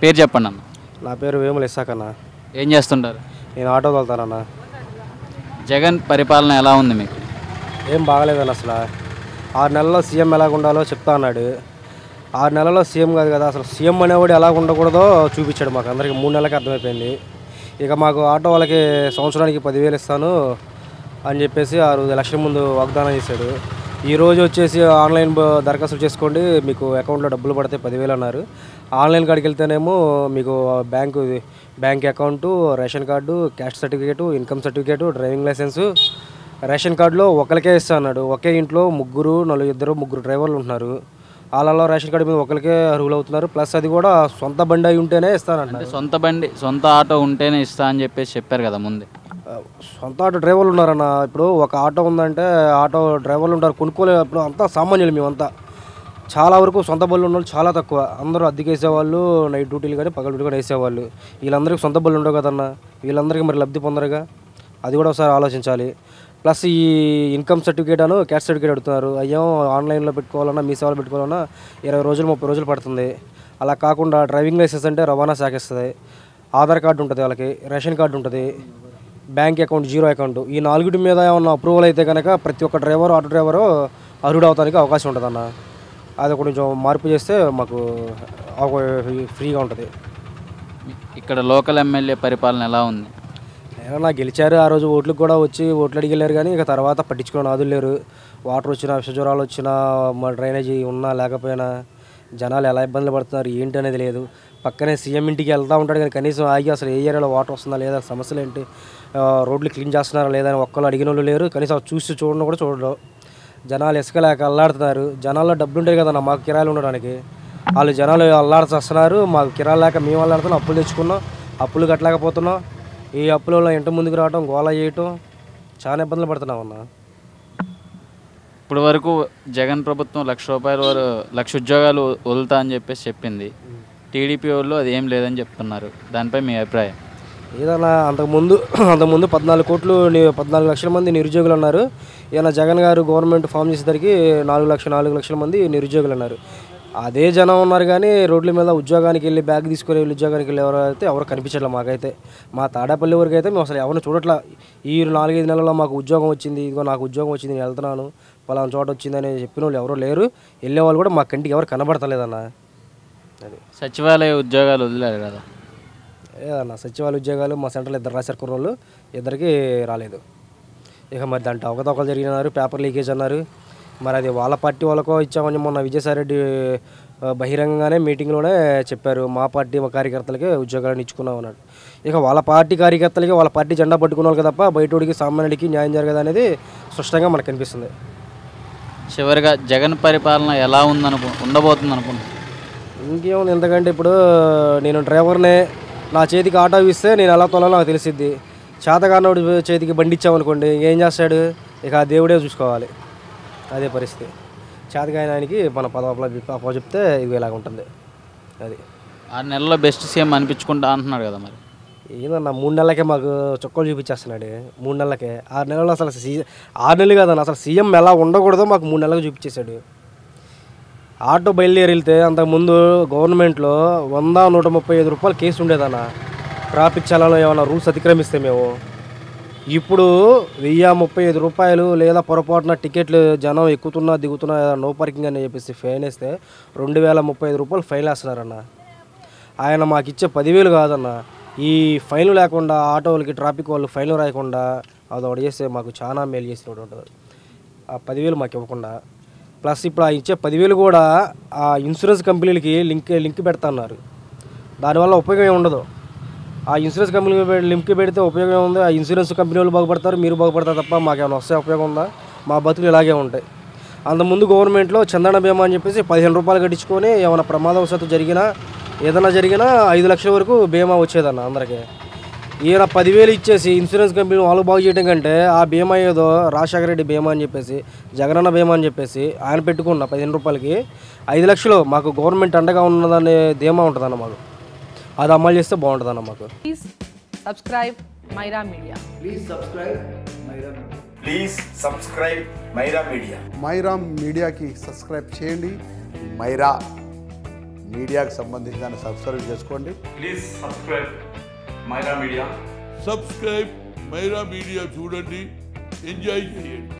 పేరు చెప్పండి అన్న నా పేరు వేముల ఇస్సాకన్న ఏం చేస్తుంటారు నేను ఆటో తోలుతానన్న జగన్ పరిపాలన ఎలా ఉంది మీకు ఏం బాగలేదన్న అసలు ఆరు నెలల్లో సీఎం ఎలాగ ఉండాలో చెప్తా అన్నాడు ఆరు నెలల్లో సీఎం కాదు కదా అసలు సీఎం అనేవాడు ఎలా ఉండకూడదో చూపించాడు మాకు అందరికి మూడు నెలలకి అర్థమైపోయింది ఇక మాకు ఆటో వాళ్ళకి సంవత్సరానికి పదివేలు ఇస్తాను అని చెప్పేసి ఆ రోజు ఎలక్షన్ ముందు వాగ్దానం చేశాడు ఈ రోజు వచ్చేసి ఆన్లైన్ బ- దరఖాస్తు చేసుకోండి మీకు అకౌంట్లో డబ్బులు పడితే పదివేలు అన్నారు ఆన్లైన్ కాడికి వెళ్తేనేమో మీకు bank bank account ration card caste certificate income certificate driving licence ration కార్డులో ఒకరికే ఇస్తా అన్నాడు ఒకే ఇంట్లో ముగ్గురు నలుగురు ఇద్దరు ముగ్గురు డ్రైవర్లు ఉంటున్నారు వాళ్ళలో రేషన్ కార్డు మీద ఒకరికే అర్హులు అవుతున్నారు ప్లస్ అది కూడా సొంత బండి అయి ఉంటేనే అంటే ఇస్తానంటున్నారు సొంత బండి సొంత ఆటో ఉంటేనే ఇస్తా అని చెప్పేసి చెప్పారు కదా ముందే ఆ, సొంత ఆటో డ్రైవర్లు ఉన్నారన్న ఇప్పుడు ఒక ఆటో ఉందంటే ఆటో డ్రైవర్లు ఉంటారు కొనుక్కోలే ఇప్పుడు అంతా సామాన్యులు మేమంతా చాలా వరకు సొంత బళ్ళు ఉన్న వాళ్ళు చాలా తక్కువ అందరూ అద్దెకి వేసేవాళ్ళు నైట్ డ్యూటీలు కానీ పగల డ్యూటీ కూడా వేసేవాళ్ళు వీళ్ళందరికీ సొంత బళ్ళు ఉండవు కదన్న వీళ్ళందరికీ మరి లబ్ధి పొందరుగా అది కూడా ఒకసారి ఆలోచించాలి ప్లస్ ఈ ఇన్కమ్ సర్టిఫికేట్ అను క్యాస్ట్ సర్టిఫికేట్ అడుగుతున్నారు అయ్యో ఆన్లైన్లో పెట్టుకోవాలన్నా మీ సేవలో పెట్టుకోవాలన్నా ఇరవై రోజులు ముప్పై రోజులు పడుతుంది అలా కాకుండా డ్రైవింగ్ లైసెన్స్ అంటే రవాణా శాఖ ఇస్తుంది ఆధార్ కార్డు ఉంటుంది వాళ్ళకి రేషన్ కార్డు ఉంటుంది బ్యాంక్ అకౌంట్ జీరో అకౌంట్ ఈ నాలుగిటి మీద ఏమన్నా అప్రూవల్ అయితే కనుక ప్రతి ఒక్క డ్రైవర్ ఆటో డ్రైవరు అర్హుడు అవడానికి అవకాశం ఉంటుంది అన్న అది కొంచెం మార్పు చేస్తే మాకు అవకా- ఫ్రీగా ఉంటుంది ఇక్కడ లోకల్ ఎమ్మెల్యే పరిపాలన ఎలా ఉంది ఏమన్నా గెలిచారు ఆ రోజు ఓట్లకు కూడా వచ్చి ఓట్లు అడిగి వెళ్ళారు కానీ ఇక తర్వాత పట్టించుకునే నాదులు లేరు వాటర్ వచ్చినా విషజ్వరాలు వచ్చినా మా డ్రైనేజీ ఉన్నా లేకపోయినా జనాలు ఎలా ఇబ్బందులు పడుతున్నారు ఏంటి అనేది లేదు పక్కనే సీఎం ఇంటికి వెళ్తూ ఉంటాడు కానీ కనీసం ఆగి అసలు ఏ ఏరియాలో వాటర్ వస్తుందా లేదా సమస్యలు ఏంటి ఆ, రోడ్లు క్లీన్ చేస్తున్నారా లేదా అని ఒక్కళ్ళు అడిగిన వాళ్ళు లేరు కనీసం అవి చూసి చూడడం కూడా చూడడం జనాలు ఇసుక లేక అల్లాడుతున్నారు జనాల్లో డబ్బులు ఉంటాయి కదన్న మాకు కిరాయిలు ఉండడానికి వాళ్ళు జనాలు అల్లాడుతున్నారు మాకు కిరాయిలు లేక మేము అల్లాడుతున్నాం అప్పులు తెచ్చుకున్నాం అప్పులు కట్టలేకపోతున్నాం ఈ అప్పుల వల్ల ఇంటి ముందుకు రావడం గోల చేయటం చాలా ఇబ్బందులు పడుతున్నాం అన్న ఇప్పుడు వరకు జగన్ ప్రభుత్వం లక్ష రూపాయల వరకు లక్ష ఉద్యోగాలు వదులుతా అని చెప్పేసి చెప్పింది టీడీపీ వాళ్ళు అది ఏం లేదని చెప్తున్నారు దానిపై మీ అభిప్రాయం ఏదన్నా అంతకుముందు అంతకుముందు పద్నాలుగు కోట్లు ని- పద్నాలుగు లక్షల మంది నిరుద్యోగులు అన్నారు ఈయన జగన్ గారు గవర్నమెంట్ ఫామ్ చేసేసరికి నాలుగు లక్షల నాలుగు లక్షల మంది నిరుద్యోగులు అన్నారు అదే జనం ఉన్నారు కానీ రోడ్ల మీద ఉద్యోగానికి వెళ్ళి బ్యాగ్ తీసుకుని వెళ్ళి ఉద్యోగానికి వెళ్ళి ఎవరు అయితే ఎవరు కనిపించట్లే మాకైతే మా తాడేపల్లి వరకు అయితే మేము అసలు ఎవరిని చూడట్లా ఈ నాలుగైదు నెలల్లో మాకు ఉద్యోగం వచ్చింది ఇదిగో నాకు ఉద్యోగం వచ్చింది నేను వెళ్తున్నాను పలానా చోట వచ్చిందని చెప్పిన వాళ్ళు ఎవరు లేరు వెళ్ళే వాళ్ళు కూడా మా కంటికి ఎవరు కనబడతలేదన్న అది సచివాలయ ఉద్యోగాలు వదిలేరు కదా ఏదన్న సచివాలయ ఉద్యోగాలు మా సెంటర్లో ఇద్దరు రాశారు కుర్రోళ్ళు ఇద్దరికి రాలేదు ఇక మరి దాంట్లో అవకతవకలు జరిగినారు పేపర్ లీకేజ్ అన్నారు మరి అది వాళ్ళ పార్టీ వాళ్ళకో ఇచ్చామని మొన్న విజయసాయిరెడ్డి ఆ, బహిరంగంగానే మీటింగ్లోనే చెప్పారు మా పార్టీ మా కార్యకర్తలకే ఉద్యోగాలను ఇచ్చుకున్నాం అన్నాడు ఇక వాళ్ళ పార్టీ కార్యకర్తలకి వాళ్ళ పార్టీ జెండా పట్టుకున్న వాళ్ళు తప్ప బయటోడికి సామాన్యుడికి న్యాయం జరగదు అనేది స్పష్టంగా మనకు కనిపిస్తుంది చివరిగా జగన్ పరిపాలన ఎలా ఉందనుకు ఉండబోతుంది అనుకుంటున్నాను ఇంకేముంది ఎందుకంటే ఇప్పుడు నేను డ్రైవర్నే నా చేతికి ఆటో ఇస్తే నేను ఎలా తోలాలో నాకు తెలిసిద్ది చేతగానోడి చేతికి బండి ఇచ్చామనుకోండి ఏం చేస్తాడు ఇక ఆ దేవుడే చూసుకోవాలి అదే పరిస్థితి చేతగాయన ఆయనకి మన పదవ అప్ప చెప్తే ఇది ఇలాగ ఉంటుంది అది ఆరు నెలల్లో బెస్ట్ సీఎం అనిపించుకుంటా అంటున్నాడు కదా మరి ఏదన్నా మూడు నెలలకే మాకు చుక్కలు చూపించేస్తున్నాడు మూడు నెలలకే ఆరు నెలలు అసలు సీ ఆరు నెలలు కాదన్న అసలు సీఎం ఎలా ఉండకూడదో మాకు మూడు నెలలకు చూపించేశాడు ఆటో బయలుదేరి వెళ్తే అంతకుముందు గవర్నమెంట్లో వంద నూట ముప్పై ఐదు రూపాయలు కేసు ఉండేదన్న ట్రాఫిక్ చలాలో ఏమైనా రూల్స్ అతిక్రమిస్తే మేము ఇప్పుడు వెయ్యి ముప్పై ఐదు రూపాయలు లేదా పొరపాటున టికెట్లు జనం ఎక్కుతున్నా దిగుతున్నా నో పార్కింగ్ అని చెప్పేసి ఫైన్ వేస్తే రెండు వేల ముప్పై ఐదు రూపాయలు ఫైన్ వేస్తున్నారన్న ఆయన మాకు ఇచ్చే పదివేలు కాదన్న ఈ ఫైన్లు లేకుండా ఆటో వాళ్ళకి ట్రాఫిక్ వాళ్ళు ఫైన్లు రాయకుండా అది ఒకటి చేస్తే మాకు చాలా మేలు చేసినట్టు ఉంటుంది ఆ పదివేలు మాకు ఇవ్వకుండా ప్లస్ ఇప్పుడు ఆ ఇచ్చే పదివేలు కూడా ఆ ఇన్సూరెన్స్ కంపెనీలకి లింక్ లింక్ పెడతాన్నారు దానివల్ల ఉపయోగం ఏమి ఉండదు ఆ ఇన్సూరెన్స్ కంపెనీ లింక్ పెడితే ఉపయోగం ఏముంది ఆ ఇన్సూరెన్స్ కంపెనీ వాళ్ళు బాగుపడతారు మీరు బాగుపడతారు తప్ప మాకేమైనా వస్తే ఉపయోగం ఉందా మా బతుకులు ఇలాగే ఉంటాయి అంతకుముందు గవర్నమెంట్లో చందన బీమా అని చెప్పేసి పదిహేను రూపాయలు కట్టించుకొని ఏమైనా ప్రమాదవశాత్తు జరిగినా ఏదైనా జరిగినా ఐదు లక్షల వరకు బీమా వచ్చేదన్న అందరికీ ఈయన పదివేలు ఇచ్చేసి ఇన్సూరెన్స్ కంపెనీ వాళ్ళు బాగు చేయడం కంటే ఆ బీమా ఏదో రాజశేఖర రెడ్డి బీమా అని చెప్పేసి జగనన్న బీమా అని చెప్పేసి ఆయన పెట్టుకున్న పదిహేను రూపాయలకి ఐదు లక్షలు మాకు గవర్నమెంట్ అండగా ఉన్నదనే ధీమా ఉంటుందన్న మాకు అది అమలు చేస్తే బాగుంటుందన్న మాకు Please subscribe Myra Media. Please subscribe Myra Media. Please subscribe Myra Media. Myra మీడియాకి సబ్స్క్రైబ్ చేయండి Myra మీడియాకు సంబంధించి దాన్ని సబ్స్క్రైబ్ చేసుకోండి please subscribe Myra media subscribe Myra media చూడండి ఎంజాయ్ చేయండి